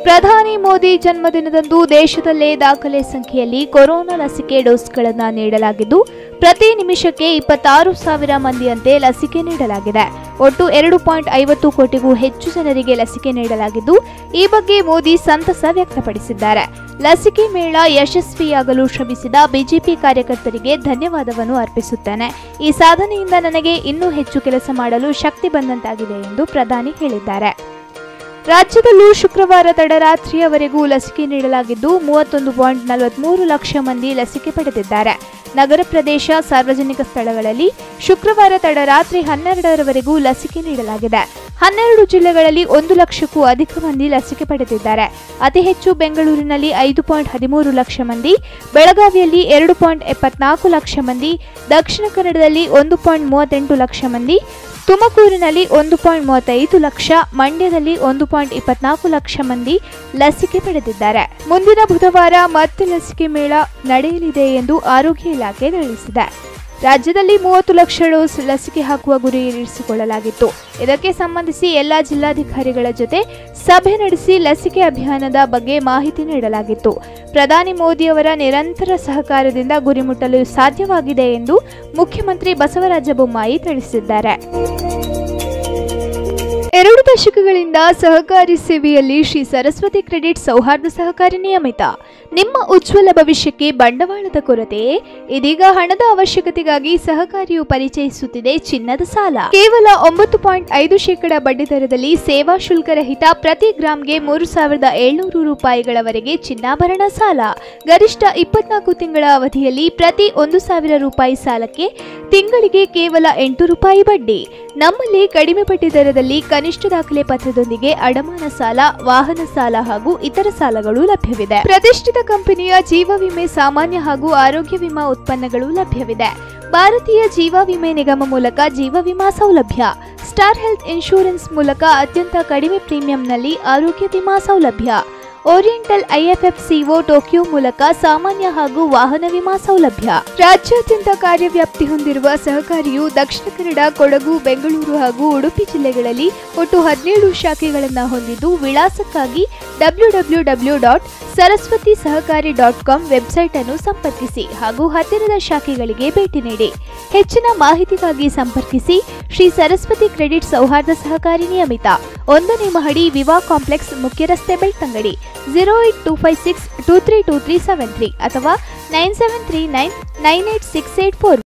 ಪ್ರಧಾನಿ ಮೋದಿ ಜನ್ಮದಿನದಂದು ದೇಶದಲ್ಲೇ ದಾಖಲೆ ಸಂಖ್ಯೆಯಲ್ಲಿ ಕೊರೋನಾ ಲಸಿಕೆ ಡೋಸ್ಗಳನ್ನು ನೀಡಲಾಗಿದ್ದು ಪ್ರತಿ ನಿಮಿಷಕ್ಕೆ ಇಪ್ಪತ್ತಾರು ಸಾವಿರ ಮಂದಿಯಂತೆ ಲಸಿಕೆ ನೀಡಲಾಗಿದೆ ಒಟ್ಟು ಎರಡು ಪಾಯಿಂಟ್ ಐವತ್ತು ಕೋಟಿಗೂ ಹೆಚ್ಚು ಜನರಿಗೆ ಲಸಿಕೆ ನೀಡಲಾಗಿದ್ದು ಈ ಬಗ್ಗೆ ಮೋದಿ ಸಂತಸ ವ್ಯಕ್ತಪಡಿಸಿದ್ದಾರೆ ಲಸಿಕೆ ಮೇಳ ಯಶಸ್ವಿಯಾಗಲು ಶ್ರಮಿಸಿದ ಬಿಜೆಪಿ ಕಾರ್ಯಕರ್ತರಿಗೆ ಧನ್ಯವಾದವನ್ನು ಅರ್ಪಿಸುತ್ತೇನೆ ಈ ಸಾಧನೆಯಿಂದ ನನಗೆ ಇನ್ನೂ ಹೆಚ್ಚು ಕೆಲಸ ಮಾಡಲು ಶಕ್ತಿ ಬಂದಂತಾಗಿದೆ ಎಂದು ಪ್ರಧಾನಿ ಹೇಳಿದ್ದಾರೆ ರಾಜ್ಯದಲ್ಲೂ ಶುಕ್ರವಾರ ತಡರಾತ್ರಿಯವರೆಗೂ ಲಸಿಕೆ ನೀಡಲಾಗಿದ್ದು ಮೂವತ್ತೊಂದು ಪಾಯಿಂಟ್ ನಲವತ್ಮೂರು ಲಕ್ಷ ಮಂದಿ ಲಸಿಕೆ ಪಡೆದಿದ್ದಾರೆ ನಗರ ಪ್ರದೇಶ ಸಾರ್ವಜನಿಕ ಸ್ಥಳಗಳಲ್ಲಿ ಶುಕ್ರವಾರ ತಡರಾತ್ರಿ ಹನ್ನೆರಡರವರೆಗೂ ಲಸಿಕೆ ನೀಡಲಾಗಿದೆ ಹನ್ನೆರಡು ಜಿಲ್ಲೆಗಳಲ್ಲಿ ಒಂದು ಲಕ್ಷಕ್ಕೂ ಅಧಿಕ ಮಂದಿ ಲಸಿಕೆ ಪಡೆದಿದ್ದಾರೆ ಅತಿ ಹೆಚ್ಚು ಬೆಂಗಳೂರಿನಲ್ಲಿ ಐದು ಪಾಯಿಂಟ್ ಹದಿಮೂರು ಲಕ್ಷ ಮಂದಿ ಬೆಳಗಾವಿಯಲ್ಲಿ ಎರಡು ಪಾಯಿಂಟ್ ಎಪ್ಪತ್ನಾಲ್ಕು ಲಕ್ಷ ಮಂದಿ ದಕ್ಷಿಣ ಕನ್ನಡದಲ್ಲಿ ಒಂದು ಪಾಯಿಂಟ್ ಮೂವತ್ತೆಂಟು ಲಕ್ಷ ಮಂದಿ ತುಮಕೂರಿನಲ್ಲಿ ಒಂದು ಪಾಯಿಂಟ್ ಮೂವತ್ತೈದು ಲಕ್ಷ ಮಂಡ್ಯದಲ್ಲಿ ಒಂದು ಪಾಯಿಂಟ್ ಇಪ್ಪತ್ನಾಲ್ಕು ಲಕ್ಷ ಮಂದಿ ಲಸಿಕೆ ಪಡೆದಿದ್ದಾರೆ ಮುಂದಿನ ಬುಧವಾರ ಮತ್ತೆ ಲಸಿಕೆ ಮೇಳ ನಡೆಯಲಿದೆ ಎಂದು ಆರೋಗ್ಯ ಇಲಾಖೆ ತಿಳಿಸಿದೆ ರಾಜ್ಯದಲ್ಲಿ ಮೂವತ್ತು ಲಕ್ಷ ಡೋಸ್ ಲಸಿಕೆ ಹಾಕುವ ಗುರಿ ಇರಿಸಿಕೊಳ್ಳಲಾಗಿತ್ತು ಇದಕ್ಕೆ ಸಂಬಂಧಿಸಿ ಎಲ್ಲ ಜಿಲ್ಲಾಧಿಕಾರಿಗಳ ಜೊತೆ ಸಭೆ ನಡೆಸಿ ಲಸಿಕೆ ಅಭಿಯಾನದ ಬಗ್ಗೆ ಮಾಹಿತಿ ನೀಡಲಾಗಿತ್ತು ಪ್ರಧಾನಿ ಮೋದಿಯವರ ನಿರಂತರ ಸಹಕಾರದಿಂದ ಗುರಿ ಮುಟ್ಟಲು ಸಾಧ್ಯವಾಗಿದೆ ಎಂದು ಮುಖ್ಯಮಂತ್ರಿ ಬಸವರಾಜ ಬೊಮ್ಮಾಯಿ ತಿಳಿಸಿದ್ದಾರೆ ಎರಡು ದಶಕಗಳಿಂದ ಸಹಕಾರಿ ಸೇವೆಯಲ್ಲಿ ಶ್ರೀ ಸರಸ್ವತಿ ಕ್ರೆಡಿಟ್ ಸೌಹಾರ್ದ ಸಹಕಾರಿ ನಿಯಮಿತ ನಿಮ್ಮ ಉಜ್ವಲ ಭವಿಷ್ಯಕ್ಕೆ ಬಂಡವಾಳದ ಕೊರತೆಯೇ ಇದೀಗ ಹಣದ ಅವಶ್ಯಕತೆಗಾಗಿ ಸಹಕಾರಿಯು ಪರಿಚಯಿಸುತ್ತಿದೆ ಚಿನ್ನದ ಸಾಲ ಕೇವಲ ಒಂಬತ್ತು ಪಾಯಿಂಟ್ ಐದು ಶೇಕಡ ಬಡ್ಡಿ ದರದಲ್ಲಿ ಸೇವಾ ಶುಲ್ಕ ರಹಿತ ಪ್ರತಿ ಗ್ರಾಂಗೆ ಮೂರು ಸಾವಿರದ ಏಳ್ನೂರು ರೂಪಾಯಿಗಳವರೆಗೆ ಚಿನ್ನಾಭರಣ ಸಾಲ ಗರಿಷ್ಠ ಇಪ್ಪತ್ನಾಲ್ಕು ತಿಂಗಳ ಅವಧಿಯಲ್ಲಿ ಪ್ರತಿ ಒಂದು ಸಾವಿರ ರೂಪಾಯಿ ಸಾಲಕ್ಕೆ ತಿಂಗಳಿಗೆ ಕೇವಲ ಎಂಟು ರೂಪಾಯಿ ಬಡ್ಡಿ ನಮ್ಮಲ್ಲಿ ಕಡಿಮೆ ಬಡ್ಡಿ ದರದಲ್ಲಿ ಕನಿಷ್ಠ ದಾಖಲೆ ಪತ್ರದೊಂದಿಗೆ ಅಡಮಾನ ಸಾಲ ವಾಹನ ಸಾಲ ಹಾಗೂ ಇತರ ಸಾಲಗಳು ಲಭ್ಯವಿದೆ ಪ್ರತಿಷ್ಠಿತ ಕಂಪನಿಯ ಜೀವ ವಿಮೆ ಸಾಮಾನ್ಯ ಹಾಗೂ ಆರೋಗ್ಯ ವಿಮಾ ಉತ್ಪನ್ನಗಳು ಲಭ್ಯವಿದೆ ಭಾರತೀಯ ಜೀವ ವಿಮೆ ನಿಗಮ ಮೂಲಕ ಜೀವ ವಿಮಾ ಸೌಲಭ್ಯ ಸ್ಟಾರ್ ಹೆಲ್ತ್ ಇನ್ಶೂರೆನ್ಸ್ ಮೂಲಕ ಅತ್ಯಂತ ಕಡಿಮೆ ಪ್ರೀಮಿಯಂನಲ್ಲಿ ಆರೋಗ್ಯ ವಿಮಾ ಸೌಲಭ್ಯ ಓರಿಯೆಂಟಲ್ ಐಎಫ್ಎಫ್ಸಿಒ ಟೋಕಿಯೋ ಮೂಲಕ ಸಾಮಾನ್ಯ ಹಾಗೂ ವಾಹನ ವಿಮಾ ಸೌಲಭ್ಯ ರಾಜ್ಯಾದ್ಯಂತ ಕಾರ್ಯವ್ಯಾಪ್ತಿ ಹೊಂದಿರುವ ಸಹಕಾರಿಯು ದಕ್ಷಿಣ ಕನ್ನಡ ಕೊಡಗು ಬೆಂಗಳೂರು ಹಾಗೂ ಉಡುಪಿ ಜಿಲ್ಲೆಗಳಲ್ಲಿ ಒಟ್ಟು ಹದಿನೇಳು ಶಾಖೆಗಳನ್ನು ಹೊಂದಿದ್ದು ವಿಳಾಸಕ್ಕಾಗಿ W W W dot Saraswathi Sahakari dot com website ಅನ್ನು ಸಂಪರ್ಕಿಸಿ ಹಾಗೂ ಹತ್ತಿರದ ಶಾಖೆಗಳಿಗೆ ಭೇಟಿ ನೀಡಿ ಹೆಚ್ಚಿನ ಮಾಹಿತಿಗಾಗಿ ಸಂಪರ್ಕಿಸಿ ಶ್ರೀ ಸರಸ್ವತಿ ಕ್ರೆಡಿಟ್ ಸೌಹಾರ್ದ ಸಹಕಾರಿ ನಿಯಮಿತ ಒಂದನೇ ಮಹಡಿ ವಿವಾ ಕಾಂಪ್ಲೆಕ್ಸ್ ಮುಖ್ಯ ರಸ್ತೆ Belthangady zero eight two five six two three two three seven three ಅಥವಾ nine seven three nine nine eight six eight four